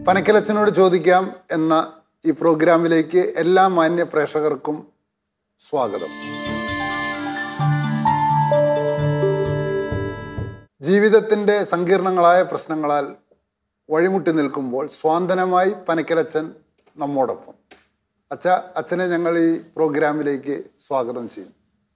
പനക്കലച്ചനോട് ചോദിക്കാം എന്ന ഈ പ്രോഗ്രാമിലേക്ക് എല്ലാ മാന്യ പ്രേക്ഷകർക്കും സ്വാഗതം ജീവിതത്തിൻ്റെ സങ്കീർണങ്ങളായ പ്രശ്നങ്ങളാൽ വഴിമുട്ടി നിൽക്കുമ്പോൾ സ്വാന്തനമായി പനക്കലച്ചൻ നമ്മോടൊപ്പം അച്ഛ അച്ഛനെ ഞങ്ങൾ ഈ പ്രോഗ്രാമിലേക്ക് സ്വാഗതം ചെയ്യും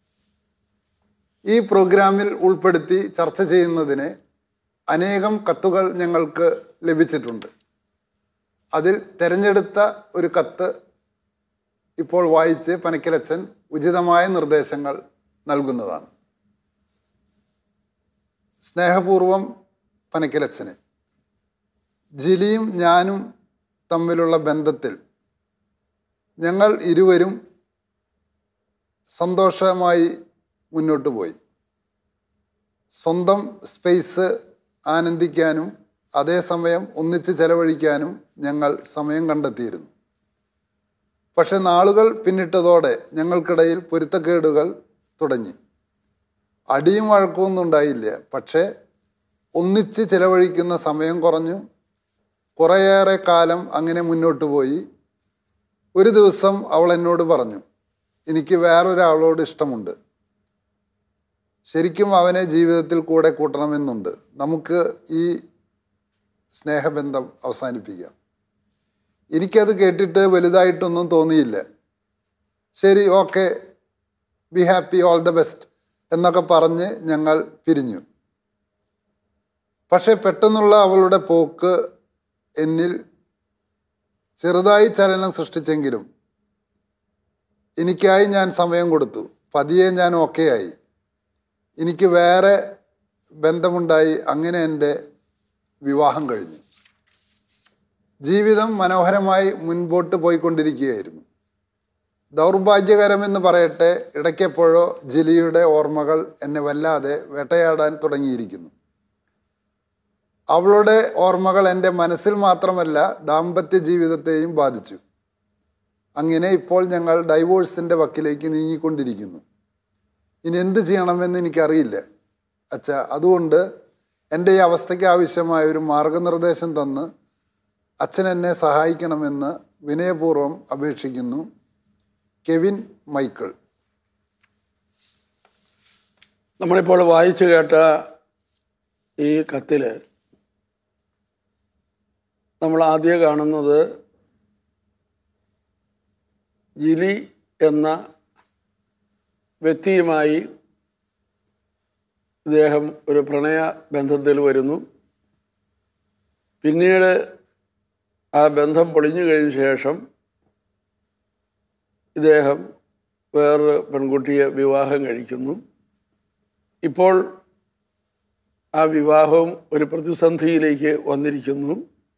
ഈ പ്രോഗ്രാമിൽ ഉൾപ്പെടുത്തി ചർച്ച ചെയ്യുന്നതിന് അനേകം കത്തുകൾ ഞങ്ങൾക്ക് ലഭിച്ചിട്ടുണ്ട് അതിൽ തിരഞ്ഞെടുത്ത ഒരു കത്ത് ഇപ്പോൾ വായിച്ച് പനക്കലച്ചൻ ഉചിതമായ നിർദ്ദേശങ്ങൾ നൽകുന്നതാണ് സ്നേഹപൂർവം പനക്കലച്ചന് ജിലിയും ഞാനും തമ്മിലുള്ള ബന്ധത്തിൽ ഞങ്ങൾ ഇരുവരും സന്തോഷമായി മുന്നോട്ട് പോയി സ്വന്തം സ്പേസ് ആനന്ദിക്കാനും അതേസമയം ഒന്നിച്ച് ചെലവഴിക്കാനും ഞങ്ങൾ സമയം കണ്ടെത്തിയിരുന്നു പക്ഷെ നാളുകൾ പിന്നിട്ടതോടെ ഞങ്ങൾക്കിടയിൽ പൊരുത്തക്കേടുകൾ തുടങ്ങി അടിയും വഴക്കമൊന്നും ഉണ്ടായില്ല പക്ഷേ ഒന്നിച്ച് ചിലവഴിക്കുന്ന സമയം കുറഞ്ഞു കുറേയേറെ കാലം അങ്ങനെ മുന്നോട്ട് പോയി ഒരു ദിവസം അവൾ എന്നോട് പറഞ്ഞു എനിക്ക് വേറൊരാളോട് ഇഷ്ടമുണ്ട് ശരിക്കും അവനെ ജീവിതത്തിൽ കൂടെ കൂട്ടണമെന്നുണ്ട് നമുക്ക് ഈ സ്നേഹബന്ധം അവസാനിപ്പിക്കാം എനിക്കത് കേട്ടിട്ട് വലുതായിട്ടൊന്നും തോന്നിയില്ല ശരി okay be happy all the best എന്നൊക്കെ പറഞ്ഞ് ഞങ്ങൾ പിരിഞ്ഞു പക്ഷെ പെട്ടെന്നുള്ള അവളുടെ പോക്ക് എന്നിൽ ചെറുതായി ചലനം സൃഷ്ടിച്ചെങ്കിലും എനിക്കായി ഞാൻ സമയം കൊടുത്തു പതിയെ ഞാൻ ഓക്കെ ആയി എനിക്ക് വേറെ ബന്ധമുണ്ടായി അങ്ങനെ എൻ്റെ വിവാഹം കഴിഞ്ഞു ജീവിതം മനോഹരമായി മുൻപോട്ട് പോയിക്കൊണ്ടിരിക്കുകയായിരുന്നു ദൗർഭാഗ്യകരമെന്ന് പറയട്ടെ ഇടയ്ക്കെപ്പോഴോ ജിലിയുടെ ഓർമ്മകൾ എന്നെ വല്ലാതെ വേട്ടയാടാൻ തുടങ്ങിയിരിക്കുന്നു അവളുടെ ഓർമ്മകൾ എൻ്റെ മനസ്സിൽ മാത്രമല്ല ദാമ്പത്യ ജീവിതത്തെയും ബാധിച്ചു അങ്ങനെ ഇപ്പോൾ ഞങ്ങൾ ഡൈവോഴ്സിൻ്റെ വക്കിലേക്ക് നീങ്ങിക്കൊണ്ടിരിക്കുന്നു ഇനി എന്ത് ചെയ്യണമെന്ന് എനിക്കറിയില്ല അച്ഛ അതുകൊണ്ട് എൻ്റെ ഈ അവസ്ഥയ്ക്ക് ആവശ്യമായ ഒരു മാർഗനിർദ്ദേശം തന്ന് അച്ഛൻ എന്നെ സഹായിക്കണമെന്ന് വിനയപൂർവ്വം അപേക്ഷിക്കുന്നു കെവിൻ മൈക്കിൾ നമ്മളിപ്പോൾ വായിച്ചു കേട്ട ഈ കത്തിൽ നമ്മൾ ആദ്യം കാണുന്നത് ജിലി എന്ന വ്യക്തിയുമായി ഇദ്ദേഹം ഒരു പ്രണയ ബന്ധത്തിൽ വരുന്നു പിന്നീട് ആ ബന്ധം പൊളിഞ്ഞു കഴിഞ്ഞ ശേഷം ഇദ്ദേഹം വേറൊരു പെൺകുട്ടിയെ വിവാഹം കഴിക്കുന്നു ഇപ്പോൾ ആ വിവാഹവും ഒരു പ്രതിസന്ധിയിലേക്ക് വന്നിരിക്കുന്നു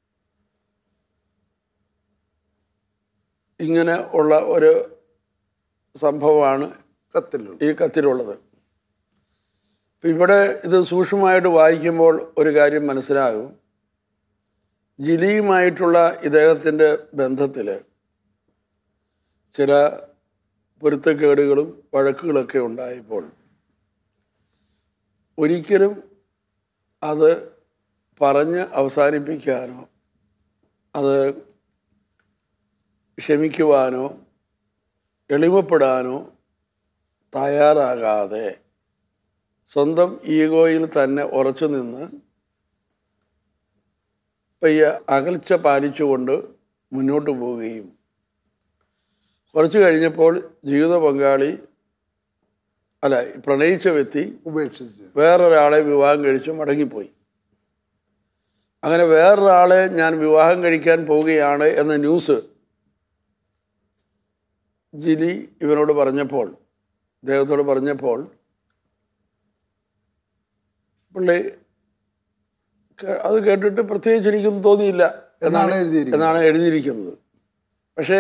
ഇങ്ങനെ ഉള്ള ഒരു സംഭവമാണ് കത്തിലുള്ള ഈ കത്തിലുള്ളത് ഇപ്പം ഇവിടെ ഇത് സൂക്ഷ്മമായിട്ട് വായിക്കുമ്പോൾ ഒരു കാര്യം മനസ്സിലാകും ജിലിയുമായിട്ടുള്ള ഇദ്ദേഹത്തിൻ്റെ ബന്ധത്തിൽ ചില പൊരുത്തക്കേടുകളും വഴക്കുകളൊക്കെ ഉണ്ടായപ്പോൾ ഒരിക്കലും അത് പറഞ്ഞ് അവസാനിപ്പിക്കാനോ അത് ക്ഷമിക്കുവാനോ എളിമപ്പെടാനോ തയ്യാറാകാതെ സ്വന്തം ഈഗോയിൽ തന്നെ ഉറച്ചു നിന്ന് പയ്യ അകൽച്ച പാലിച്ചുകൊണ്ട് മുന്നോട്ട് പോവുകയും കുറച്ച് കഴിഞ്ഞപ്പോൾ ജീവിത പങ്കാളി അല്ല പ്രണയിച്ച വ്യക്തി ഉപേക്ഷിച്ച് വേറൊരാളെ വിവാഹം കഴിച്ച് മടങ്ങിപ്പോയി അങ്ങനെ വേറൊരാളെ ഞാൻ വിവാഹം കഴിക്കാൻ പോവുകയാണ് എന്ന ന്യൂസ് ജിലി ഇവനോട് പറഞ്ഞപ്പോൾ അദ്ദേഹത്തോട് പറഞ്ഞപ്പോൾ പുള്ളി കേ- അത് കേട്ടിട്ട് പ്രത്യേകിച്ച് എനിക്കൊന്നും തോന്നിയില്ല എന്നാണ് എഴുതിയിരിക്കുന്നത്. എന്നാണ് എഴുതിയിരിക്കുന്നത് പക്ഷേ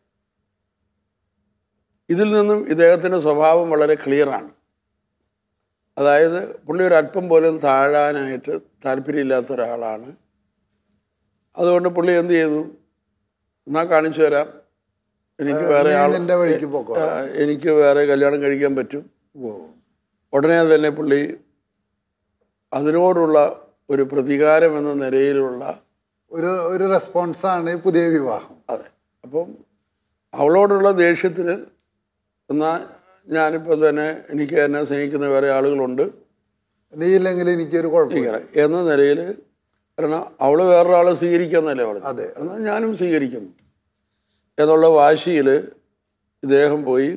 ഇതിൽ നിന്നും ഇദ്ദേഹത്തിൻ്റെ സ്വഭാവം വളരെ ക്ലിയറാണ് അതായത് പുള്ളി ഒരു അല്പം പോലും താഴാനായിട്ട് താല്പര്യമില്ലാത്ത ഒരാളാണ് അതുകൊണ്ട് പുള്ളി എന്ത് ചെയ്തു എന്നാ കാണിച്ചു തരാം എനിക്ക് വേറെ നീ ആൾ നിന്റെ വഴിക്ക് പോക്കോ ആ, എനിക്ക് വേറെ കല്യാണം കഴിക്കാൻ പറ്റും ഓ ഉടനെ തന്നെ പുള്ളി അതിനോടുള്ള ഒരു പ്രതികാരം എന്ന നിലയിലുള്ള ഒരു ഒരു റെസ്പോൺസാണ് ഈ പുതിയ വിവാഹം അതെ അപ്പം അവളോടുള്ള ദേഷ്യത്തിന് എന്നാൽ ഞാനിപ്പോൾ തന്നെ എനിക്ക് എന്നെ സ്നേഹിക്കുന്ന വേറെ ആളുകളുണ്ട് നീ ഇല്ലെങ്കിൽ എനിക്കൊരു കുഴപ്പമില്ല ഇങ്ങനെ എന്ന നിലയിൽ കാരണം അവൾ വേറൊരാളെ സ്വീകരിക്കാന്നല്ലേ പറഞ്ഞു അതെ. എന്നാൽ ഞാനും സ്വീകരിക്കുന്നു എന്നുള്ള വാശിയിൽ ഇദ്ദേഹം പോയി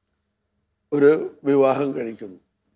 ഒരു വിവാഹം കഴിക്കുന്നു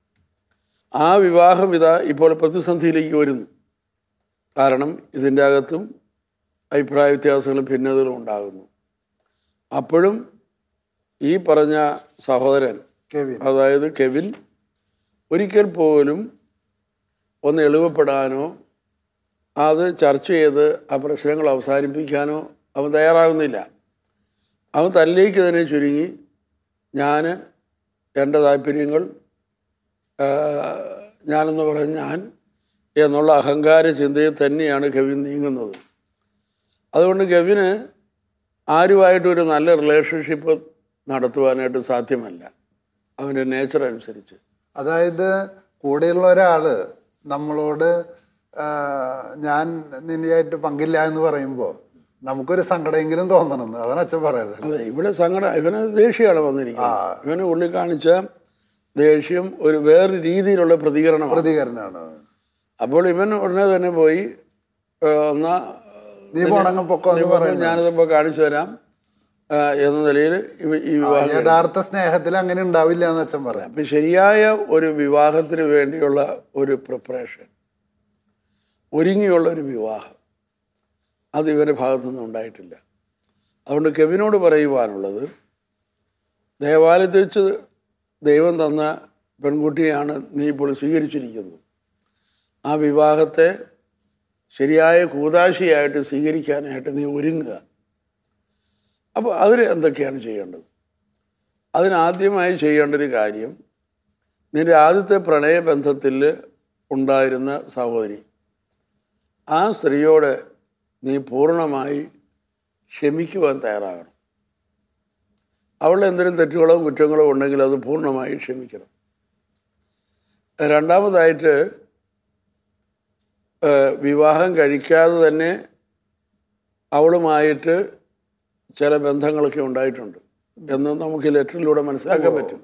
ആ വിവാഹം ഇതാ ഇപ്പോൾ പ്രതിസന്ധിയിലേക്ക് വരുന്നു കാരണം ഇതിൻ്റെ അകത്തും അഭിപ്രായ വ്യത്യാസങ്ങളും ഭിന്നതകളും ഉണ്ടാകുന്നു അപ്പോഴും ഈ പറഞ്ഞ സഹോദരൻ കെവിൻ അതായത് കെവിൻ ഒരിക്കൽ പോലും ഒന്ന് എളിവപ്പെടാനോ അത് ചർച്ച ചെയ്ത് ആ പ്രശ്നങ്ങൾ അവസാനിപ്പിക്കാനോ അവൻ തയ്യാറാകുന്നില്ല അവൻ തന്നിലേക്ക് തന്നെ ചുരുങ്ങി ഞാൻ എൻ്റെ താല്പര്യങ്ങൾ ആ, ഞാനെന്ന് പറഞ്ഞ ഞാൻ എന്നുള്ള അഹങ്കാര ചിന്തയിൽ തന്നെയാണ് കെവിൻ നീങ്ങുന്നത് അതുകൊണ്ട് കെവിന് ആരുമായിട്ടൊരു നല്ല റിലേഷൻഷിപ്പ് നടത്തുവാനായിട്ട് സാധ്യമല്ല അവൻ്റെ നേച്ചർ അനുസരിച്ച് അതായത് കൂടെയുള്ള ഒരാള് നമ്മളോട് ആ, ഞാൻ നിന്നെയായിട്ട് പങ്കില്ല എന്ന് പറയുമ്പോൾ നമുക്കൊരു സങ്കടമെങ്കിലും തോന്നണമെന്ന് അതാണ് അച്ഛൻ പറയുന്നത് അതെ ഇവിടെ സങ്കടം ഇവന് ദേഷ്യമാണ് വന്നിരിക്കുന്നത് ഇവന് ഉള്ളിൽ കാണിച്ച ദേഷ്യം ഒരു വേറെ രീതിയിലുള്ള പ്രതികരണമാണ് പ്രതികരണമാണ് അപ്പോൾ ഇവൻ ഉടനെ തന്നെ പോയി ആ, എന്നാ നീ പോണങ്ങ് പൊക്കോ എന്ന് പറയുന്നത് ഞാനിതിപ്പോൾ കാണിച്ചു തരാം ആ, എന്ന നിലയിൽ ഇവ ഈ വിവാഹം യഥാർത്ഥ സ്നേഹത്തിൽ അങ്ങനെ ഉണ്ടാവില്ല എന്ന് അച്ഛൻ പറയാം അപ്പം ശരിയായ ഒരു വിവാഹത്തിന് വേണ്ടിയുള്ള ഒരു പ്രിപ്പറേഷൻ ഒരുങ്ങിയുള്ള ഒരു വിവാഹം അത് ഇവൻ്റെ ഭാഗത്തുനിന്ന് ഉണ്ടായിട്ടില്ല അതുകൊണ്ട് കെവിനോട് പറയുവാനുള്ളത് ദേവാലയത്തിൽ വെച്ച് ദൈവം തന്ന പെൺകുട്ടിയാണ് നീ ഇപ്പോൾ സ്വീകരിച്ചിരിക്കുന്നത് ആ വിവാഹത്തെ ശരിയായ കൂതാശിയായിട്ട് സ്വീകരിക്കാനായിട്ട് നീ ഒരുങ്ങുക അപ്പോൾ അതിന് എന്തൊക്കെയാണ് ചെയ്യേണ്ടത് അതിനാദ്യമായി ചെയ്യേണ്ട ഒരു കാര്യം നിന്റെ ആദ്യത്തെ പ്രണയബന്ധത്തിൽ ഉണ്ടായിരുന്ന സഹോദരി ആ സ്ത്രീയോട് നീ പൂർണ്ണമായി ക്ഷമിക്കുവാൻ തയ്യാറാകണം അവളുടെ എന്തെങ്കിലും തെറ്റുകളോ കുറ്റങ്ങളോ ഉണ്ടെങ്കിൽ അത് പൂർണ്ണമായി ക്ഷമിക്കണം രണ്ടാമതായിട്ട് ഏഹ്, വിവാഹം കഴിക്കാതെ തന്നെ അവളുമായിട്ട് ചില ബന്ധങ്ങളൊക്കെ ഉണ്ടായിട്ടുണ്ട് എന്ന് നമുക്ക് ഈ ലെറ്ററിലൂടെ മനസ്സിലാക്കാൻ പറ്റും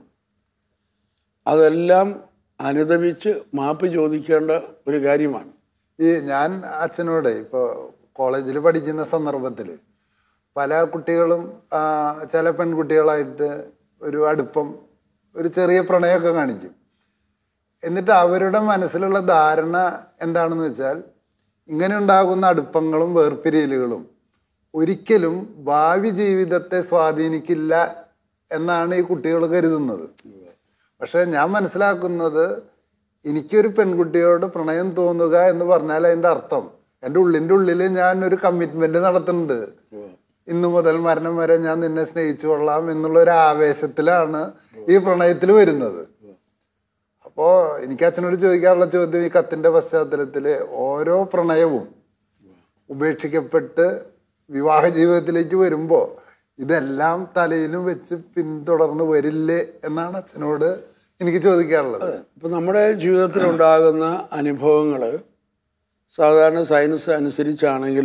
അതെല്ലാം അനുദമിച്ച് മാപ്പ് ചോദിക്കേണ്ട ഒരു കാര്യമാണ് ഈ ഞാൻ അച്ഛനോട് ഇപ്പോൾ കോളേജിൽ പഠിക്കുന്ന സന്ദർഭത്തിൽ പല കുട്ടികളും ആ, ചില പെൺകുട്ടികളായിട്ട് ഒരു അടുപ്പം ഒരു ചെറിയ പ്രണയമൊക്കെ കാണിക്കും എന്നിട്ട് അവരുടെ മനസ്സിലുള്ള ധാരണ എന്താണെന്ന് വെച്ചാൽ ഇങ്ങനെ ഉണ്ടാകുന്ന അടുപ്പങ്ങളും വേർപിരിയലുകളും ഒരിക്കലും ഭാവി ജീവിതത്തെ സ്വാധീനിക്കില്ല എന്നാണ് ഈ കുട്ടികൾ കരുതുന്നത് പക്ഷേ ഞാൻ മനസ്സിലാക്കുന്നത് എനിക്കൊരു പെൺകുട്ടിയോട് പ്രണയം തോന്നുക എന്ന് പറഞ്ഞാൽ അതിൻ്റെ അർത്ഥം എൻ്റെ ഉള്ളിൻ്റെ ഉള്ളിൽ ഞാൻ ഒരു കമ്മിറ്റ്മെൻ്റ് നടത്തുന്നുണ്ട് ഇന്നു മുതൽ മരണം വരെ ഞാൻ നിന്നെ സ്നേഹിച്ചു കൊള്ളാം എന്നുള്ള ഒരു ആവേശത്തിലാണ് ഈ പ്രണയത്തിൽ വരുന്നത് അപ്പോൾ എനിക്ക് അച്ഛനോട് ചോദിക്കാനുള്ള ചോദ്യം ഈ കത്തിൻ്റെ പശ്ചാത്തലത്തിൽ ഓരോ പ്രണയവും ഉപേക്ഷിക്കപ്പെട്ട് വിവാഹ ജീവിതത്തിലേക്ക് വരുമ്പോൾ ഇതെല്ലാം തലയിലും വെച്ച് പിന്തുടർന്ന് വരില്ലേ എന്നാണ് അച്ഛനോട് എനിക്ക് ചോദിക്കാനുള്ളത് ഇപ്പം നമ്മുടെ ജീവിതത്തിൽ ഉണ്ടാകുന്ന അനുഭവങ്ങൾ സാധാരണ സയൻസ് അനുസരിച്ചാണെങ്കിൽ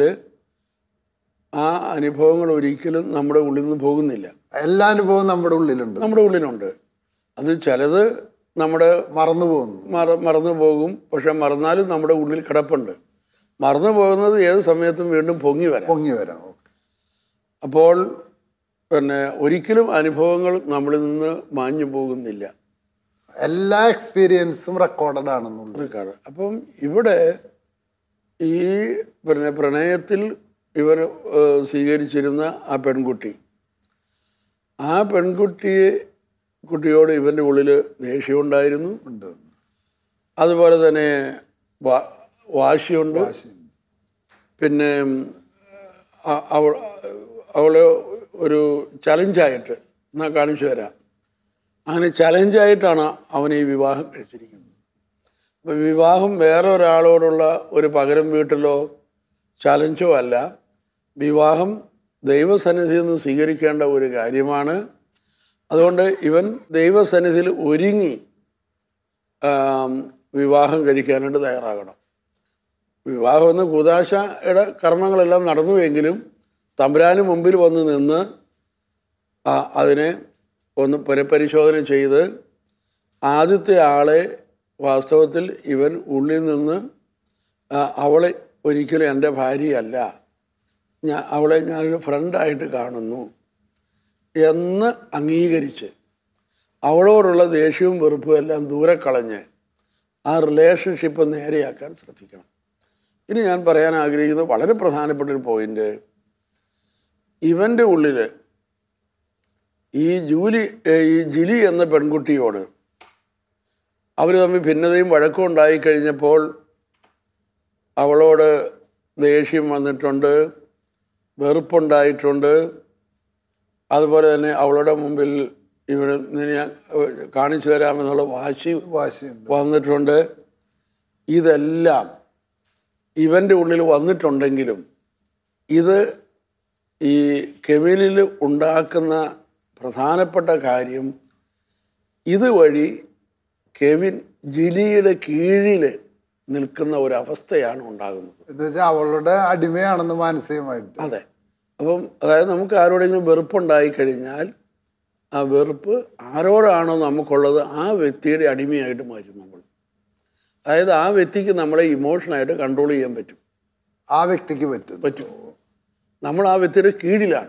ആ അനുഭവങ്ങൾ ഒരിക്കലും നമ്മുടെ ഉള്ളിൽ നിന്ന് പോകുന്നില്ല എല്ലാ അനുഭവവും നമ്മുടെ ഉള്ളിലുണ്ട് നമ്മുടെ ഉള്ളിലുണ്ട് അത് ചിലത് നമ്മുടെ മറന്നു പോകുന്നു മറ മറന്നു പോകും പക്ഷെ മറന്നാലും നമ്മുടെ ഉള്ളിൽ കിടപ്പുണ്ട് മറന്നു പോകുന്നത് ഏത് സമയത്തും വീണ്ടും പൊങ്ങി വരാം പൊങ്ങി വരാം ഓക്കെ അപ്പോൾ പിന്നെ ഒരിക്കലും അനുഭവങ്ങൾ നമ്മളിൽ നിന്ന് മാഞ്ഞു പോകുന്നില്ല എല്ലാ എക്സ്പീരിയൻസും റെക്കോർഡഡ് ആണെന്നുള്ളത് അതൊക്കെയാണ് അപ്പം ഇവിടെ ഈ പിന്നെ പ്രണയത്തിൽ ഇവർ ഏഹ്, സ്വീകരിച്ചിരുന്ന ആ പെൺകുട്ടി ആ പെൺകുട്ടിയെ കുട്ടിയോട് ഇവൻ്റെ ഉള്ളിൽ ദേഷ്യമുണ്ടായിരുന്നു ഉണ്ട് അതുപോലെ തന്നെ വാ- വാശിയുണ്ട് പിന്നെ അ- അവൾ അവളെ ഒരു ചലഞ്ചായിട്ട് എന്നാൽ കാണിച്ചു തരാം അങ്ങനെ ചലഞ്ചായിട്ടാണ് അവൻ ഈ വിവാഹം കഴിച്ചിരിക്കുന്നത് അപ്പോൾ വിവാഹം വേറെ ഒരാളോടുള്ള ഒരു പകരം വീട്ടിലോ ചലഞ്ചോ അല്ല വിവാഹം ദൈവസന്നിധിയിൽ നിന്ന് സ്വീകരിക്കേണ്ട ഒരു കാര്യമാണ് അതുകൊണ്ട് ഇവൻ ദൈവസന്നിധിയിൽ ഒരുങ്ങി ആം, വിവാഹം കഴിക്കാനായിട്ട് തയ്യാറാകണം വിവാഹം എന്ന കൂതാശയുടെ കർമ്മങ്ങളെല്ലാം നടന്നുവെങ്കിലും തമ്പുരാന് മുമ്പിൽ വന്ന് നിന്ന് ആ അതിനെ ഒന്ന് പുനഃപരിശോധന ചെയ്ത് ആദ്യത്തെ ആളെ വാസ്തവത്തിൽ ഇവൻ ഉള്ളിൽ നിന്ന് ആ, അവളെ ഒരിക്കലും എൻ്റെ ഭാര്യയല്ല ഞാൻ അവളെ ഞാനൊരു ഫ്രണ്ടായിട്ട് കാണുന്നു എന്ന് അംഗീകരിച്ച് അവളോടുള്ള ദേഷ്യവും വെറുപ്പും എല്ലാം ദൂരെ കളഞ്ഞ് ആ റിലേഷൻഷിപ്പ് നേരെയാക്കാൻ ശ്രദ്ധിക്കണം ഇനി ഞാൻ പറയാൻ ആഗ്രഹിക്കുന്നത് വളരെ പ്രധാനപ്പെട്ട ഒരു പോയിന്റ് ഇവൻ്റെ ഉള്ളിൽ ഈ ജൂലി ഏ, ഈ ജിലി എന്ന പെൺകുട്ടിയോട് അവർ തമ്മിൽ ഭിന്നതയും വഴക്കും ഉണ്ടായി കഴിഞ്ഞപ്പോൾ അവളോട് ദേഷ്യം വന്നിട്ടുണ്ട് വെറുപ്പുണ്ടായിട്ടുണ്ട് അതുപോലെ തന്നെ അവളുടെ മുമ്പിൽ ഇവന് നിന്നെ ഞാൻ ഏഹ്, കാണിച്ചു തരാമെന്നുള്ള വാശി വാശിയുണ്ട് വന്നിട്ടുണ്ട് ഇതെല്ലാം ഇവൻ്റെ ഉള്ളിൽ വന്നിട്ടുണ്ടെങ്കിലും ഇത് ഈ കെവിനിൽ ഉണ്ടാക്കുന്ന പ്രധാനപ്പെട്ട കാര്യം ഇതുവഴി കെവിൻ ജിലിയുടെ കീഴിൽ നിൽക്കുന്ന ഒരവസ്ഥയാണ് ഉണ്ടാകുന്നത് എന്ന് വെച്ചാൽ അവളുടെ അടിമയാണെന്ന് മാനസികമായിട്ട് അതെ അപ്പം അതായത് നമുക്ക് ആരോടെങ്കിലും വെറുപ്പുണ്ടായി കഴിഞ്ഞാൽ ആ വെറുപ്പ് ആരോടാണോ നമുക്കുള്ളത് ആ വ്യക്തിയുടെ അടിമയായിട്ട് മാറ്റും നമ്മൾ അതായത് ആ വ്യക്തിക്ക് നമ്മളെ ഇമോഷനായിട്ട് കൺട്രോൾ ചെയ്യാൻ പറ്റും ആ വ്യക്തിക്ക് പറ്റും പറ്റും നമ്മൾ ആ വ്യക്തിയുടെ കീഴിലാണ്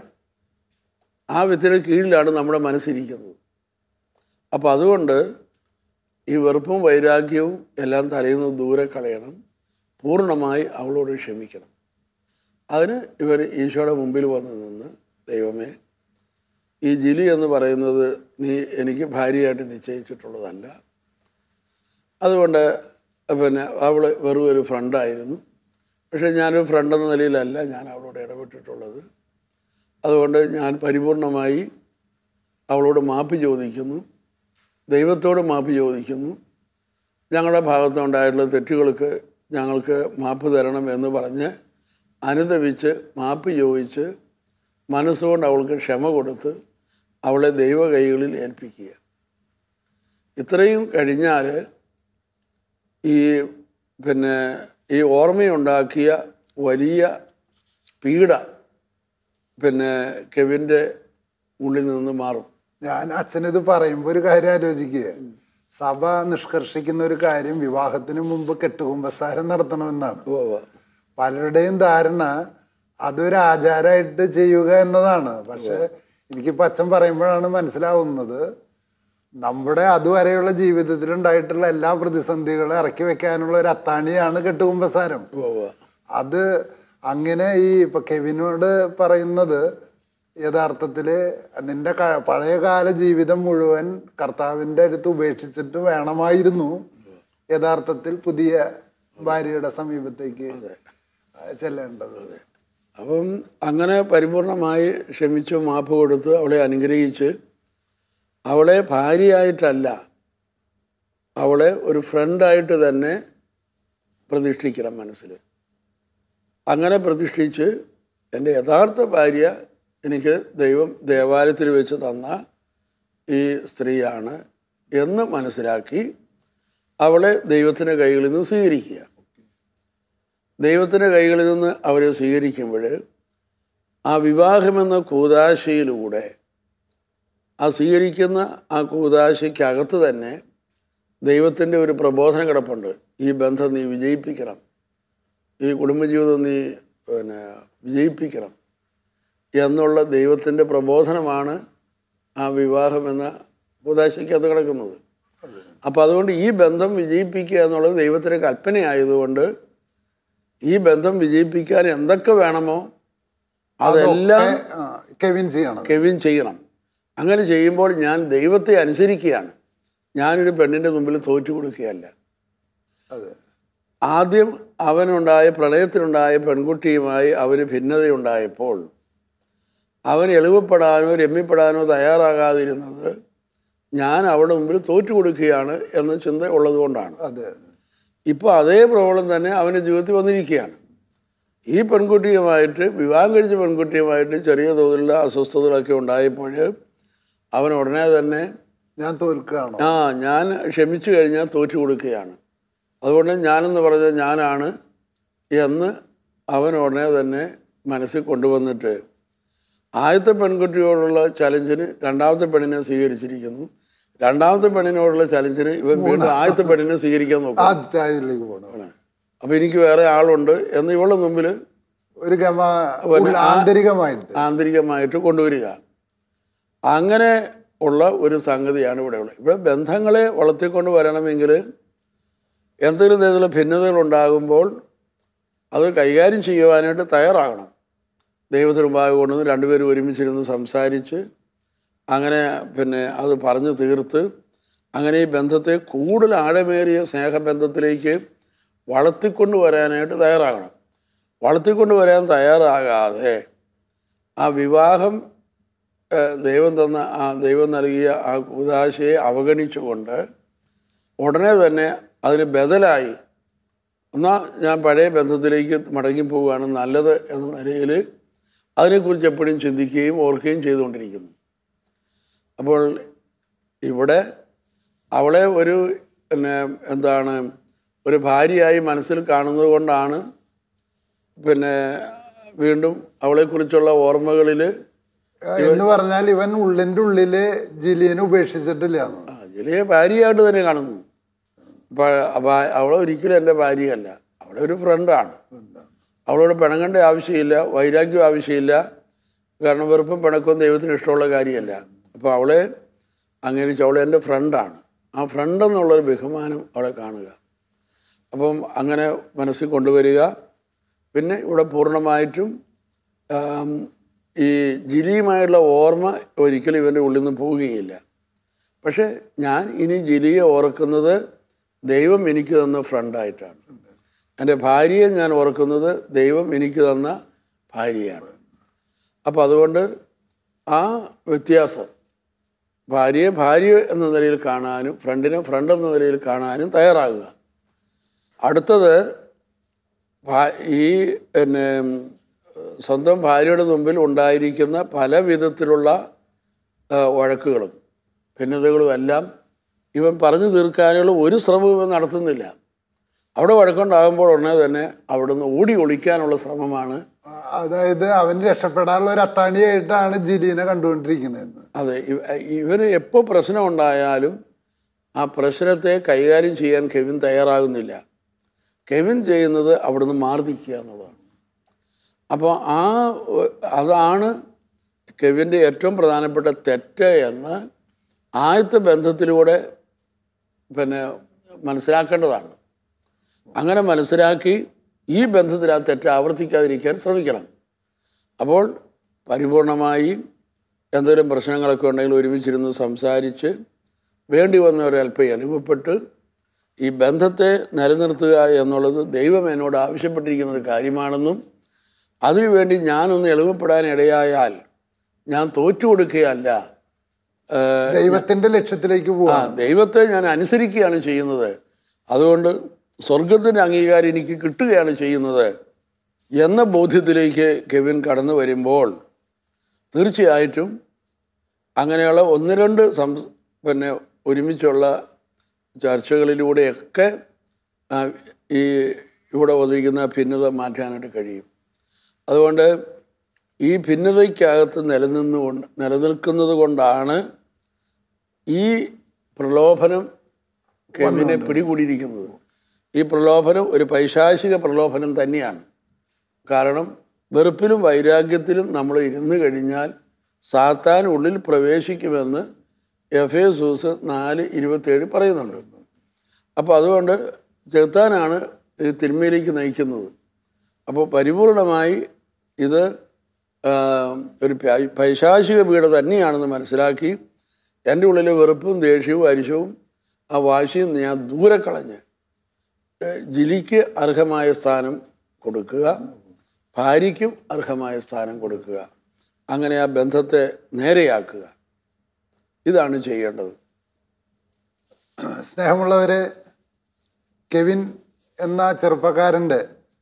ആ വ്യക്തിയുടെ കീഴിലാണ് നമ്മുടെ മനസ്സിരിക്കുന്നത് അപ്പോൾ അതുകൊണ്ട് ഈ വെറുപ്പും വൈരാഗ്യവും എല്ലാം തലയിൽ നിന്ന് ദൂരെ കളയണം പൂർണ്ണമായി അവളോട് ക്ഷമിക്കണം അതിന് ഇവർ ഈശോയുടെ മുമ്പിൽ വന്ന് നിന്ന് ദൈവമേ ഈ ജിലി എന്ന് പറയുന്നത് നീ എനിക്ക് ഭാര്യയായിട്ട് നിശ്ചയിച്ചിട്ടുള്ളതല്ല അതുകൊണ്ട് പിന്നെ അവൾ വെറും ഒരു ഫ്രണ്ടായിരുന്നു പക്ഷേ ഞാനൊരു ഫ്രണ്ട് എന്ന നിലയിലല്ല ഞാൻ അവളോട് ഇടപെട്ടിട്ടുള്ളത് അതുകൊണ്ട് ഞാൻ പരിപൂർണമായി അവളോട് മാപ്പ് ചോദിക്കുന്നു ദൈവത്തോട് മാപ്പ് ചോദിക്കുന്നു ഞങ്ങളുടെ ഭാഗത്തുണ്ടായിട്ടുള്ള തെറ്റുകൾക്ക് ഞങ്ങൾക്ക് മാപ്പ് തരണം എന്ന് പറഞ്ഞ് അനുദപിച്ച് മാപ്പ് ചോദിച്ച് മനസ്സുകൊണ്ട് അവൾക്ക് ക്ഷമ കൊടുത്ത് അവളെ ദൈവ കൈകളിൽ ഏൽപ്പിക്കുക ഇത്രയും കഴിഞ്ഞാൽ ഈ പിന്നെ ഈ ഓർമ്മയുണ്ടാക്കിയ വലിയ പീഡ പിന്നെ കെവിൻ്റെ ഉള്ളിൽ നിന്ന് മാറും ഞാൻ അച്ഛനിത് പറയുമ്പോൾ ഒരു കാര്യം ആലോചിക്കുക സഭ നിഷ്കർഷിക്കുന്ന ഒരു കാര്യം വിവാഹത്തിന് മുമ്പ് കെട്ടുകുമ്പസാരം നടത്തണമെന്നാണ് ഉവ്വ് ഉവ്വ്. പലരുടെയും ധാരണ അതൊരു ആചാരമായിട്ട് ചെയ്യുക എന്നതാണ് പക്ഷെ എനിക്കിപ്പോൾ അച്ഛൻ പറയുമ്പോഴാണ് മനസ്സിലാവുന്നത് നമ്മുടെ അതുവരെയുള്ള ജീവിതത്തിൽ ഉണ്ടായിട്ടുള്ള എല്ലാ പ്രതിസന്ധികളും ഇറക്കി വെക്കാനുള്ള ഒരു അത്താണിയാണ് കെട്ടുകുമ്പസാരം ഉവ്വ് ഉവ്വ്. അത് അങ്ങനെ ഈ ഇപ്പൊ കെവിനോട് പറയുന്നത് യഥാർത്ഥത്തിൽ നിന്റെ ക- പഴയകാല ജീവിതം മുഴുവൻ കർത്താവിൻ്റെ അടുത്ത് ഉപേക്ഷിച്ചിട്ട് വേണമായിരുന്നു യഥാർത്ഥത്തിൽ പുതിയ ഭാര്യയുടെ സമീപത്തേക്ക് ചെല്ലേണ്ടത് അപ്പം അങ്ങനെ പരിപൂർണമായി ക്ഷമിച്ചു മാപ്പ് കൊടുത്ത് അവളെ അനുഗ്രഹിച്ച് അവളെ ഭാര്യയായിട്ടല്ല അവളെ ഒരു ഫ്രണ്ടായിട്ട് തന്നെ പ്രതിഷ്ഠിക്കണം മനസ്സിൽ അങ്ങനെ പ്രതിഷ്ഠിച്ച് എൻ്റെ യഥാർത്ഥ ഭാര്യ എനിക്ക് ദൈവം ദേവാലയത്തിൽ വെച്ച് തന്ന ഈ സ്ത്രീയാണ് എന്ന് മനസ്സിലാക്കി അവളെ ദൈവത്തിൻ്റെ കൈകളിൽ നിന്ന് സ്വീകരിക്കുക ദൈവത്തിൻ്റെ കൈകളിൽ നിന്ന് അവരെ സ്വീകരിക്കുമ്പോൾ ആ വിവാഹമെന്ന കൂതാശയിലൂടെ ആ സ്വീകരിക്കുന്ന ആ കൂതാശയ്ക്കകത്ത് തന്നെ ദൈവത്തിൻ്റെ ഒരു പ്രബോധനം കിടപ്പുണ്ട് ഈ ബന്ധം നീ വിജയിപ്പിക്കണം ഈ കുടുംബജീവിതം നീ പിന്നെ വിജയിപ്പിക്കണം എന്നുള്ള ദൈവത്തിൻ്റെ പ്രബോധനമാണ് ആ വിവാഹം എന്ന കൂതാശയ്ക്കകത്ത് കിടക്കുന്നത് അപ്പോൾ അതുകൊണ്ട് ഈ ബന്ധം വിജയിപ്പിക്കുക എന്നുള്ളത് ദൈവത്തിൻ്റെ കൽപ്പനയായതുകൊണ്ട് ഈ ബന്ധം വിജയിപ്പിക്കാൻ എന്തൊക്കെ വേണമോ അതെല്ലാം ആ, കെവിൻ ചെയ്യണം കെവിൻ ചെയ്യണം അങ്ങനെ ചെയ്യുമ്പോൾ ഞാൻ ദൈവത്തെ അനുസരിക്കുകയാണ് ഞാനൊരു പെണ്ണിൻ്റെ മുമ്പിൽ തോറ്റു കൊടുക്കുകയല്ല അതെ ആദ്യം അവനുണ്ടായ പ്രണയത്തിലുണ്ടായ പെൺകുട്ടിയുമായി അവന് ഭിന്നതയുണ്ടായപ്പോൾ അവൻ എളിവപ്പെടാനോ രമ്യപ്പെടാനോ തയ്യാറാകാതിരുന്നത് ഞാൻ അവളുടെ മുമ്പിൽ തോറ്റു കൊടുക്കുകയാണ് എന്ന ചിന്ത ഉള്ളതുകൊണ്ടാണ് അതെ ഇപ്പോൾ അതേ പ്രോബ്ലം തന്നെ അവൻ്റെ ജീവിതത്തിൽ വന്നിരിക്കുകയാണ് ഈ പെൺകുട്ടിയുമായിട്ട് വിവാഹം കഴിച്ച പെൺകുട്ടിയുമായിട്ട് ചെറിയ തോതിലുള്ള അസ്വസ്ഥതകളൊക്കെ ഉണ്ടായപ്പോൾ അവൻ ഉടനെ തന്നെ ഞാൻ തോൽക്കുകയാണോ ആ ഞാൻ ക്ഷമിച്ചു കഴിഞ്ഞാൽ തോറ്റു കൊടുക്കുകയാണ് അതുകൊണ്ട് ഞാനെന്ന് പറഞ്ഞാൽ ഞാനാണ് എന്ന് അവൻ ഉടനെ തന്നെ മനസ്സിൽ കൊണ്ടുവന്നിട്ട് ആദ്യത്തെ പെൺകുട്ടിയോടുള്ള ചലഞ്ചിന് രണ്ടാമത്തെ പെണ്ണിനെ സ്വീകരിച്ചിരിക്കുന്നു രണ്ടാമത്തെ പെണ്ണിനോടുള്ള ചലഞ്ചിന് ഇവൻ വീണ്ടും ആദ്യത്തെ പെണ്ണിനെ സ്വീകരിക്കാൻ നോക്കും ആദ്യത്തെ അതിലേക്ക് പോകണം അപ്പോൾ എനിക്ക് വേറെ ആളുണ്ട് എന്ന് ഇവളുടെ മുമ്പിൽ ഒരു ഗമ ഉള്ള ആന്തരികമായിട്ട് ആന്തരികമായിട്ട് കൊണ്ടുവരിക അങ്ങനെ ഉള്ള ഒരു സംഗതിയാണ് ഇവിടെ ഉള്ളത് ഇവിടെ ബന്ധങ്ങളെ വളർത്തിക്കൊണ്ട് വരണമെങ്കിൽ എന്തെങ്കിലും തരത്തിലുള്ള ഭിന്നതകൾ ഉണ്ടാകുമ്പോൾ അത് കൈകാര്യം ചെയ്യുവാനായിട്ട് തയ്യാറാകണം ദൈവത്തിന് മുമ്പാകെ കൊണ്ടുവന്ന് രണ്ടുപേരും ഒരുമിച്ചിരുന്ന് സംസാരിച്ച് അങ്ങനെ പിന്നെ അത് പറഞ്ഞു തീർത്ത് അങ്ങനെ ഈ ബന്ധത്തെ കൂടുതൽ ആഴമേറിയ സ്നേഹബന്ധത്തിലേക്ക് വളർത്തിക്കൊണ്ട് വരാനായിട്ട് തയ്യാറാകണം വളർത്തിക്കൊണ്ട് വരാൻ തയ്യാറാകാതെ ആ വിവാഹം ഏഹ്, ദൈവം തന്ന ആ ദൈവം നൽകിയ ആ ഉദാശയെ അവഗണിച്ചുകൊണ്ട് ഉടനെ തന്നെ അതിന് ബദലായി എന്നാൽ ഞാൻ പഴയ ബന്ധത്തിലേക്ക് മടങ്ങിപ്പോവുകയാണ് നല്ലത് എന്ന നിലയിൽ അതിനെക്കുറിച്ച് എപ്പോഴും ചിന്തിക്കുകയും ഓർക്കുകയും ചെയ്തുകൊണ്ടിരിക്കുന്നു അപ്പോൾ ഇവിടെ അവളെ ഒരു പിന്നെ എന്താണ് ഒരു ഭാര്യയായി മനസ്സിൽ കാണുന്നത് കൊണ്ടാണ് പിന്നെ വീണ്ടും അവളെക്കുറിച്ചുള്ള ഓർമ്മകളിൽ എന്ന് പറഞ്ഞാൽ ഇവൻ ഉള്ളിൻ്റെ ഉള്ളില് ജിലിയനെ ഉപേക്ഷിച്ചിട്ടില്ല എന്ന്. ജിലയെ ഭാര്യയായിട്ട് തന്നെ കാണുന്നു അപ്പോൾ അപ്പോൾ അവളെ ഒരിക്കലും എൻ്റെ ഭാര്യയല്ല അവളെ ഒരു ഫ്രണ്ടാണ് അവളോട് പിണങ്ങേണ്ട ആവശ്യമില്ല വൈരാഗ്യം ആവശ്യമില്ല കാരണം വെറുപ്പും പിണക്കവും ദൈവത്തിന് ഇഷ്ടമുള്ള കാര്യമല്ല അപ്പോൾ അവളെ അംഗീകരിച്ച് അവളെ എൻ്റെ ഫ്രണ്ടാണ് ആ ഫ്രണ്ട് എന്നുള്ളൊരു ബഹുമാനം അവളെ കാണുക അപ്പം അങ്ങനെ മനസ്സിൽ കൊണ്ടുവരിക പിന്നെ ഇവിടെ പൂർണ്ണമായിട്ടും ആം, ഈ ജിലിയുമായുള്ള ഓർമ്മ ഒരിക്കലും ഇവൻ്റെ ഉള്ളിൽ നിന്ന് പോവുകയില്ല പക്ഷേ ഞാൻ ഇനി ജിലിയെ ഓർക്കുന്നത് ദൈവം എനിക്ക് തന്ന ഫ്രണ്ടായിട്ടാണ് എൻ്റെ ഭാര്യയെ ഞാൻ ഓർക്കുന്നത് ദൈവം എനിക്ക് തന്ന ഭാര്യയാണ് അപ്പോൾ അതുകൊണ്ട് ആ വ്യത്യാസം ഭാര്യയെ ഭാര്യ എന്ന നിലയിൽ കാണാനും ഫ്രണ്ടിനെ ഫ്രണ്ട് എന്ന നിലയിൽ കാണാനും തയ്യാറാകുക അടുത്തത് ഭാ- ഈ പിന്നെ സ്വന്തം ഭാര്യയുടെ മുമ്പിൽ ഉണ്ടായിരിക്കുന്ന പല വിധത്തിലുള്ള ആ, വഴക്കുകളും ഭിന്നതകളും എല്ലാം ഇവൻ പറഞ്ഞു തീർക്കാനുള്ള ഒരു ശ്രമവും ഇവൻ നടത്തുന്നില്ല അവിടെ വഴക്കുണ്ടാകുമ്പോൾ ഉടനെ തന്നെ അവിടുന്ന് ഓടി ഒളിക്കാനുള്ള ശ്രമമാണ് അതായത് അവൻ രക്ഷപ്പെടാനുള്ള ഒരു അത്താണിയായിട്ടാണ് ജിലിനെ കണ്ടുകൊണ്ടിരിക്കുന്നത് അതെ ഇവ- ഇവന് എപ്പോൾ പ്രശ്നം ഉണ്ടായാലും ആ പ്രശ്നത്തെ കൈകാര്യം ചെയ്യാൻ കെവിൻ തയ്യാറാകുന്നില്ല കെവിൻ ചെയ്യുന്നത് അവിടുന്ന് മാർദിക്കുക എന്നുള്ളതാണ് അപ്പോൾ ആ ഒ- അതാണ് കെവിൻ്റെ ഏറ്റവും പ്രധാനപ്പെട്ട തെറ്റ് എന്ന് ആദ്യത്തെ ബന്ധത്തിലൂടെ പിന്നെ മനസ്സിലാക്കേണ്ടതാണ് അങ്ങനെ മനസ്സിലാക്കി ഈ ബന്ധത്തിൽ ആ തെറ്റ് ആവർത്തിക്കാതിരിക്കാൻ ശ്രമിക്കണം അപ്പോൾ പരിപൂർണമായി എന്തെങ്കിലും പ്രശ്നങ്ങളൊക്കെ ഉണ്ടെങ്കിൽ ഒരുമിച്ചിരുന്ന് സംസാരിച്ച് വേണ്ടി വന്നവരൽപ്പം എളിമപ്പെട്ട് ഈ ബന്ധത്തെ നിലനിർത്തുക എന്നുള്ളത് ദൈവം എന്നോട് ആവശ്യപ്പെട്ടിരിക്കുന്ന ഒരു കാര്യമാണെന്നും അതിനുവേണ്ടി ഞാനൊന്ന് എളിമപ്പെടാൻ ഇടയായാൽ ഞാൻ തോറ്റു കൊടുക്കുകയല്ല ഏഹ്, ദൈവത്തിന്റെ ലക്ഷ്യത്തിലേക്ക് ആ പോവാ ദൈവത്തെ ഞാൻ അനുസരിക്കുകയാണ് ചെയ്യുന്നത് അതുകൊണ്ട് സ്വർഗത്തിൻ്റെ അംഗീകാരം എനിക്ക് കിട്ടുകയാണ് ചെയ്യുന്നത് എന്ന ബോധ്യത്തിലേക്ക് കെവിൻ കടന്നു വരുമ്പോൾ തീർച്ചയായിട്ടും അങ്ങനെയുള്ള ഒന്ന് രണ്ട് സംസ് പിന്നെ ഒരുമിച്ചുള്ള ചർച്ചകളിലൂടെയൊക്കെ ആ, ഈ ഇവിടെ വന്നിരിക്കുന്ന ഭിന്നത മാറ്റാനായിട്ട് കഴിയും അതുകൊണ്ട് ഈ ഭിന്നതയ്ക്കകത്ത് നിലനിന്നുകൊണ്ട് നിലനിൽക്കുന്നത് കൊണ്ടാണ് ഈ പ്രലോഭനം കെവിനെ പിടികൂടിയിരിക്കുന്നത് ഈ പ്രലോഭനം ഒരു പൈശാചിക പ്രലോഭനം തന്നെയാണ് കാരണം വെറുപ്പിലും വൈരാഗ്യത്തിലും നമ്മൾ ഇരുന്ന് കഴിഞ്ഞാൽ സാത്താൻ ഉള്ളിൽ പ്രവേശിക്കുമെന്ന് എഫ് എ സൂസ് നാല് ഇരുപത്തേഴ് പറയുന്നുണ്ട് അപ്പോൾ അതുകൊണ്ട് ചെറുത്താനാണ് ഈ തിന്മയിലേക്ക് നയിക്കുന്നത് അപ്പോൾ പരിപൂർണമായി ഇത് ആ, ഒരു പൈ- പൈശാചിക പീഡ തന്നെയാണെന്ന് മനസ്സിലാക്കി എൻ്റെ ഉള്ളിലെ വെറുപ്പും ദേഷ്യവും അരിശവും ആ വാശിയും ഞാൻ ദൂരെ കളഞ്ഞ് ഏ, ജിലിക്ക് അർഹമായ സ്ഥാനം കൊടുക്കുക ഭാര്യയ്ക്കും അർഹമായ സ്ഥാനം കൊടുക്കുക അങ്ങനെ ആ ബന്ധത്തെ നേരെയാക്കുക ഇതാണ് ചെയ്യേണ്ടത് സ്നേഹമുള്ളവരെ കെവിൻ എന്ന ചെറുപ്പക്കാരൻ്റെ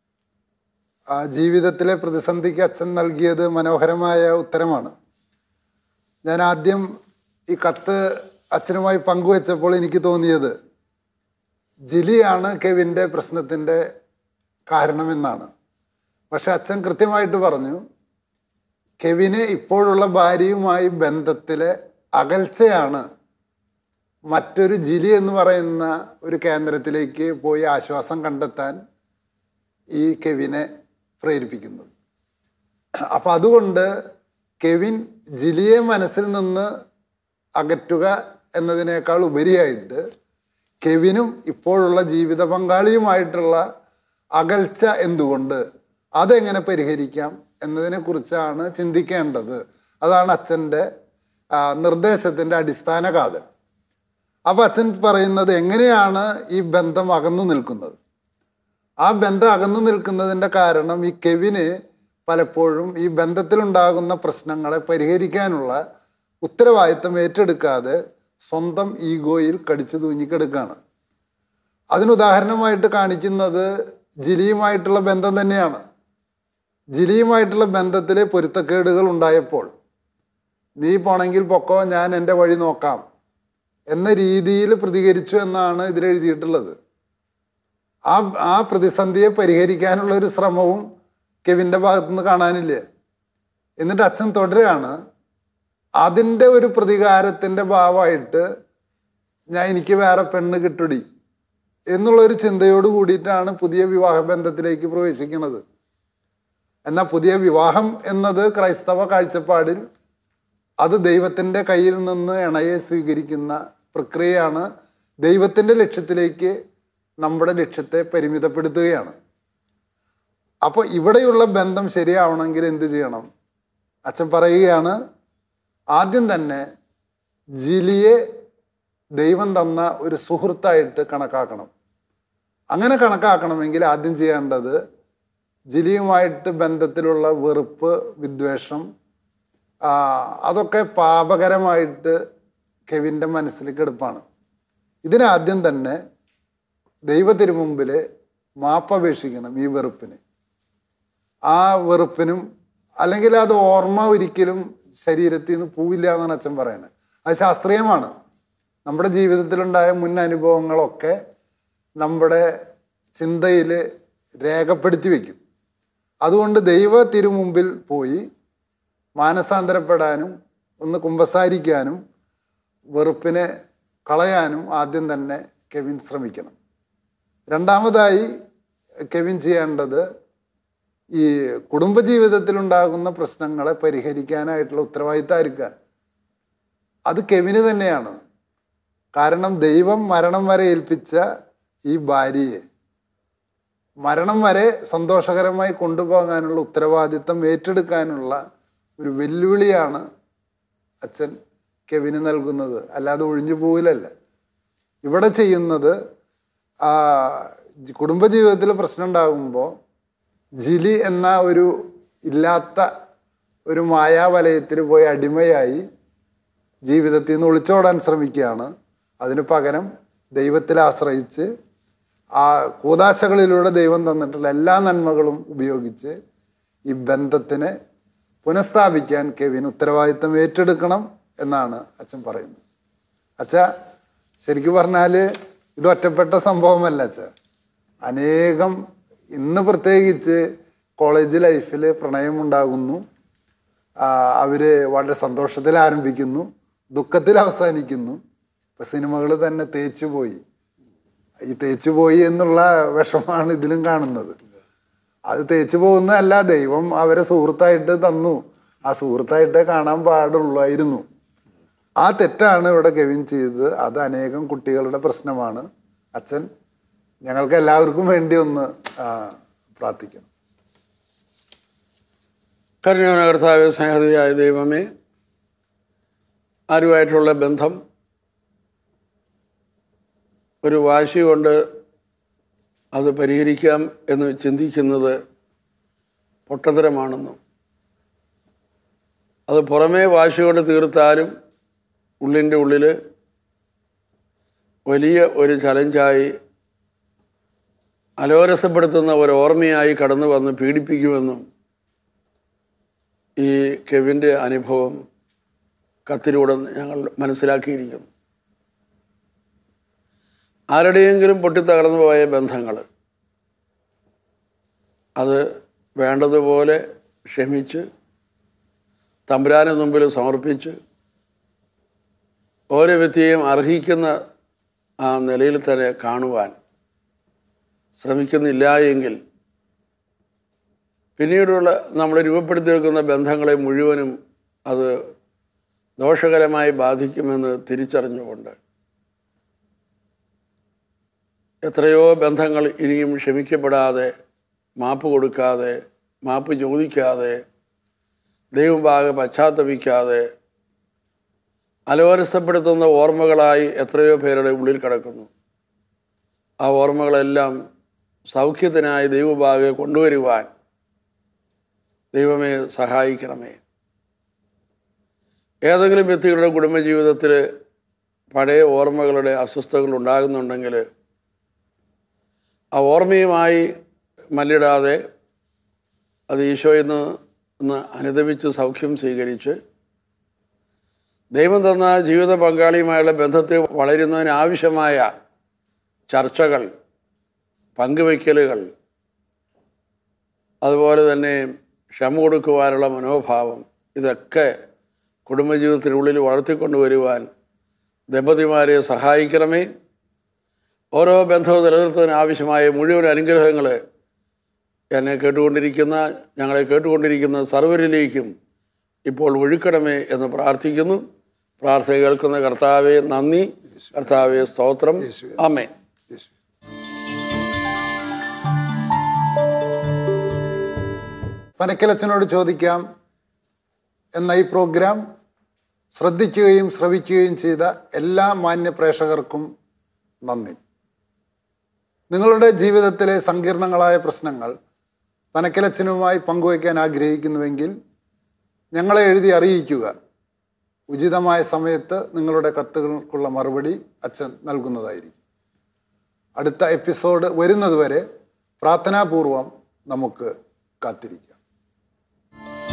ആ ജീവിതത്തിലെ പ്രതിസന്ധിക്ക് അച്ഛൻ നൽകിയത് മനോഹരമായ ഉത്തരമാണ് ഞാൻ ആദ്യം ഈ കത്ത് അച്ഛനുമായി പങ്കുവച്ചപ്പോൾ എനിക്ക് തോന്നിയത് ജിലിയാണ് കെവിൻ്റെ പ്രശ്നത്തിൻ്റെ കാരണമെന്നാണ് പക്ഷെ അച്ഛൻ കൃത്യമായിട്ട് പറഞ്ഞു കെവിന് ഇപ്പോഴുള്ള ഭാര്യയുമായി ബന്ധത്തിലെ അകൽച്ചയാണ് മറ്റൊരു ജിലി എന്ന് പറയുന്ന ഒരു കേന്ദ്രത്തിലേക്ക് പോയി ആശ്വാസം കണ്ടെത്താൻ ഈ കെവിനെ പ്രേരിപ്പിക്കുന്നത് അപ്പം അതുകൊണ്ട് കെവിൻ ജിലിയെ മനസ്സിൽ നിന്ന് അകറ്റുക എന്നതിനേക്കാൾ ഉപരിയായിട്ട് കെവിനും ഇപ്പോഴുള്ള ജീവിത പങ്കാളിയുമായിട്ടുള്ള അകൽച്ച എന്തുകൊണ്ട് അതെങ്ങനെ പരിഹരിക്കാം എന്നതിനെക്കുറിച്ചാണ് ചിന്തിക്കേണ്ടത് അതാണ് അച്ഛൻ്റെ നിർദ്ദേശത്തിൻ്റെ അടിസ്ഥാന കാതൽ അപ്പം അച്ഛൻ പറയുന്നത് എങ്ങനെയാണ് ഈ ബന്ധം അകന്നു നിൽക്കുന്നത് ആ ബന്ധം അകന്നു നിൽക്കുന്നതിൻ്റെ കാരണം ഈ കെവിന് പലപ്പോഴും ഈ ബന്ധത്തിലുണ്ടാകുന്ന പ്രശ്നങ്ങളെ പരിഹരിക്കാനുള്ള ഉത്തരവാദിത്തം ഏറ്റെടുക്കാതെ സ്വന്തം ഈഗോയിൽ കടിച്ചു തൂങ്ങിക്കെടുക്കുകയാണ് അതിനുദാഹരണമായിട്ട് കാണിക്കുന്നത് ജിലിയുമായിട്ടുള്ള ബന്ധം തന്നെയാണ് ജിലിയുമായിട്ടുള്ള ബന്ധത്തിൽ പൊരുത്തക്കേടുകൾ ഉണ്ടായപ്പോൾ നീ പോണെങ്കിൽ പൊക്കോ ഞാൻ എൻ്റെ വഴി നോക്കാം എന്ന രീതിയിൽ പ്രതികരിച്ചു എന്നാണ് ഇതിലെഴുതിയിട്ടുള്ളത് ആ ആ പ്രതിസന്ധിയെ പരിഹരിക്കാനുള്ള ഒരു ശ്രമവും കെവിൻ്റെ ഭാഗത്തുനിന്ന് കാണാനില്ല എന്നിട്ട് അച്ഛൻ തുടരുകയാണ് അതിൻ്റെ ഒരു പ്രതികാരത്തിൻ്റെ ഭാവമായിട്ട് ഞാൻ എനിക്ക് വേറെ പെണ്ണ് കിട്ടുടി എന്നുള്ളൊരു ചിന്തയോട് കൂടിയിട്ടാണ് പുതിയ വിവാഹ ബന്ധത്തിലേക്ക് പ്രവേശിക്കുന്നത് എന്നാൽ പുതിയ വിവാഹം എന്നത് ക്രൈസ്തവ കാഴ്ചപ്പാടിൽ അത് ദൈവത്തിൻ്റെ കയ്യിൽ നിന്ന് ഇണയെ സ്വീകരിക്കുന്ന പ്രക്രിയയാണ് ദൈവത്തിൻ്റെ ലക്ഷ്യത്തിലേക്ക് നമ്മുടെ ലക്ഷ്യത്തെ പരിമിതപ്പെടുത്തുകയാണ് അപ്പോൾ ഇവിടെയുള്ള ബന്ധം ശരിയാവണമെങ്കിൽ എന്ത് ചെയ്യണം അച്ഛൻ പറയുകയാണ് ആദ്യം തന്നെ ജിലിയെ ദൈവം തന്ന ഒരു സുഹൃത്തായിട്ട് കണക്കാക്കണം അങ്ങനെ കണക്കാക്കണമെങ്കിൽ ആദ്യം ചെയ്യേണ്ടത് ജിലിയുമായിട്ട് ബന്ധത്തിലുള്ള വെറുപ്പ് വിദ്വേഷം ആ, അതൊക്കെ പാപകരമായിട്ട് കെവിൻ്റെ മനസ്സിലേക്ക് എടുപ്പാണ് ഇതിനാദ്യം തന്നെ ദൈവത്തിനു മുമ്പിൽ മാപ്പപേക്ഷിക്കണം ഈ വെറുപ്പിന് ആ വെറുപ്പിനും അല്ലെങ്കിൽ അത് ഓർമ്മ ഒരിക്കലും ശരീരത്തിൽ നിന്ന് പോവില്ല എന്നാണ് അച്ഛൻ പറയുന്നത് അത് ശാസ്ത്രീയമാണ് നമ്മുടെ ജീവിതത്തിലുണ്ടായ മുൻ അനുഭവങ്ങളൊക്കെ നമ്മുടെ ചിന്തയിൽ രേഖപ്പെടുത്തി വയ്ക്കും അതുകൊണ്ട് ദൈവ തിരുമുമ്പിൽ പോയി മാനസാന്തരപ്പെടാനും ഒന്ന് കുമ്പസാരിക്കാനും വെറുപ്പിനെ കളയാനും ആദ്യം തന്നെ കെവിൻ ശ്രമിക്കണം രണ്ടാമതായി കെവിൻ ചെയ്യേണ്ടത് ഈ കുടുംബജീവിതത്തിലുണ്ടാകുന്ന പ്രശ്നങ്ങളെ പരിഹരിക്കാനായിട്ടുള്ള ഉത്തരവാദിത്തമായിരിക്കുക അത് കെവിന് തന്നെയാണ് കാരണം ദൈവം മരണം വരെ ഏൽപ്പിച്ച ഈ ഭാര്യയെ മരണം വരെ സന്തോഷകരമായി കൊണ്ടുപോകാനുള്ള ഉത്തരവാദിത്തം ഏറ്റെടുക്കാനുള്ള ഒരു വെല്ലുവിളിയാണ് അച്ഛൻ കെവിന് നൽകുന്നത് അല്ലാതെ ഒഴിഞ്ഞു പോകില്ലല്ല ഇവിടെ ചെയ്യുന്നത് ആ, ജി- കുടുംബജീവിതത്തിൽ പ്രശ്നം ഉണ്ടാകുമ്പോൾ ജിലി എന്ന ഒരു ഇല്ലാത്ത ഒരു മായാവലയത്തിൽ പോയി അടിമയായി ജീവിതത്തിൽ നിന്ന് ഒളിച്ചോടാൻ ശ്രമിക്കുകയാണ് അതിന് പകരം ദൈവത്തിൽ ആശ്രയിച്ച് ആ കൂതാശകളിലൂടെ ദൈവം തന്നിട്ടുള്ള എല്ലാ നന്മകളും ഉപയോഗിച്ച് ഈ ബന്ധത്തിനെ പുനഃസ്ഥാപിക്കാൻ കെവിൻ ഉത്തരവാദിത്തം ഏറ്റെടുക്കണം എന്നാണ് അച്ഛൻ പറയുന്നത് അച്ഛ ശരിക്കും പറഞ്ഞാൽ ഇത് ഒറ്റപ്പെട്ട സംഭവമല്ല അച്ഛ അനേകം ഇന്ന് പ്രത്യേകിച്ച് കോളേജ് ലൈഫിൽ പ്രണയം ഉണ്ടാകുന്നു അവർ വളരെ സന്തോഷത്തിൽ ആരംഭിക്കുന്നു ദുഃഖത്തിൽ അവസാനിക്കുന്നു ഇപ്പം സിനിമകൾ തന്നെ തേച്ചുപോയി ഈ തേച്ചുപോയി എന്നുള്ള വിഷമാണ് ഇതിലും കാണുന്നത് അത് തേച്ചു പോകുന്നതല്ല ദൈവം അവരെ സുഹൃത്തായിട്ട് തന്നു ആ സുഹൃത്തായിട്ടേ കാണാൻ പാടുള്ളായിരുന്നു ആ തെറ്റാണ് ഇവിടെ കെവിൻ ചെയ്തത് അത് അനേകം കുട്ടികളുടെ പ്രശ്നമാണ് അച്ഛൻ ഞങ്ങൾക്ക് എല്ലാവർക്കും വേണ്ടി ഒന്ന് ആ, പ്രാർത്ഥിക്കണം കരുണ കർത്താവ് സ്നേഹതയായ ദൈവമേ ആരുമായിട്ടുള്ള ബന്ധം ഒരു വാശി കൊണ്ട് അത് പരിഹരിക്കാം എന്ന് ചിന്തിക്കുന്നത് പൊട്ടത്തരമാണെന്നും അത് പുറമേ വാശി കൊണ്ട് തീർത്താലും ഉള്ളിൻ്റെ ഉള്ളിൽ വലിയ ഒരു ചലഞ്ചായി അലോരസപ്പെടുത്തുന്ന ഒരു ഓർമ്മയായി കടന്നു വന്ന് പീഡിപ്പിക്കുമെന്നും ഈ കെവിൻ്റെ അനുഭവം കത്തിലൂടെ ഞങ്ങൾ മനസ്സിലാക്കിയിരിക്കുന്നു ആരുടെയെങ്കിലും പൊട്ടിത്തകർന്നു പോയ ബന്ധങ്ങൾ അത് വേണ്ടതുപോലെ ക്ഷമിച്ച് തമ്പുരാന് മുമ്പിൽ സമർപ്പിച്ച് ഓരോ വ്യക്തിയെയും അർഹിക്കുന്ന ആ നിലയിൽ തന്നെ കാണുവാൻ ശ്രമിക്കുന്നില്ല എങ്കിൽ പിന്നീടുള്ള നമ്മൾ രൂപപ്പെടുത്തിയെടുക്കുന്ന ബന്ധങ്ങളെ മുഴുവനും അത് ദോഷകരമായി ബാധിക്കുമെന്ന് തിരിച്ചറിഞ്ഞുകൊണ്ട് എത്രയോ ബന്ധങ്ങൾ ഇനിയും ക്ഷമിക്കപ്പെടാതെ മാപ്പ് കൊടുക്കാതെ മാപ്പ് ചോദിക്കാതെ ദൈവഭാഗ പശ്ചാത്തപിക്കാതെ അലോരസപ്പെടുത്തുന്ന ഓർമ്മകളായി എത്രയോ പേരുടെ ഉള്ളിൽ കിടക്കുന്നു ആ ഓർമ്മകളെല്ലാം സൗഖ്യത്തിനായി ദൈവഭാഗെ കൊണ്ടുവരുവാൻ ദൈവമേ സഹായിക്കണമേ ഏതെങ്കിലും വ്യക്തികളുടെ കുടുംബജീവിതത്തിൽ പഴയ ഓർമ്മകളുടെ അസ്വസ്ഥതകൾ ഉണ്ടാകുന്നുണ്ടെങ്കിൽ ആ ഓർമ്മയുമായി മല്ലിടാതെ അത് ഈശോയിൽ നിന്ന് ഒന്ന് അനുദപിച്ച് സൗഖ്യം സ്വീകരിച്ച് ദൈവം തന്ന ജീവിത പങ്കാളിയുമായുള്ള ബന്ധത്തെ വളരുന്നതിന് ആവശ്യമായ ചർച്ചകൾ പങ്കുവയ്ക്കലുകൾ അതുപോലെ തന്നെ ക്ഷമ കൊടുക്കുവാനുള്ള മനോഭാവം ഇതൊക്കെ കുടുംബജീവിതത്തിനുള്ളിൽ വളർത്തിക്കൊണ്ടുവരുവാൻ ദമ്പതിമാരെ സഹായിക്കണമേ ഓരോ ബന്ധവും നിലനിർത്തുന്നതിന് ആവശ്യമായ മുഴുവൻ അനുഗ്രഹങ്ങൾ എന്നെ കേട്ടുകൊണ്ടിരിക്കുന്ന ഞങ്ങളെ കേട്ടുകൊണ്ടിരിക്കുന്ന സർവരിലേക്കും ഇപ്പോൾ ഒഴുക്കണമേ എന്ന് പ്രാർത്ഥിക്കുന്നു പ്രാർത്ഥന കേൾക്കുന്ന കർത്താവെ നന്ദി കർത്താവെ സ്തോത്രം അമ്മേ യേശു പനക്കലച്ചനോട് ചോദിക്കാം എന്ന ഈ പ്രോഗ്രാം ശ്രദ്ധിക്കുകയും ശ്രവിക്കുകയും ചെയ്ത എല്ലാ മാന്യ പ്രേക്ഷകർക്കും നന്ദി നിങ്ങളുടെ ജീവിതത്തിലെ സങ്കീർണങ്ങളായ പ്രശ്നങ്ങൾ പനക്കലച്ചനുമായി പങ്കുവയ്ക്കാൻ ആഗ്രഹിക്കുന്നുവെങ്കിൽ ഞങ്ങളെ എഴുതി അറിയിക്കുക ഉചിതമായ സമയത്ത് നിങ്ങളുടെ കത്തുകൾക്കുള്ള മറുപടി അച്ഛൻ നൽകുന്നതായിരിക്കും അടുത്ത എപ്പിസോഡ് വരുന്നതുവരെ പ്രാർത്ഥനാപൂർവം നമുക്ക് കാത്തിരിക്കാം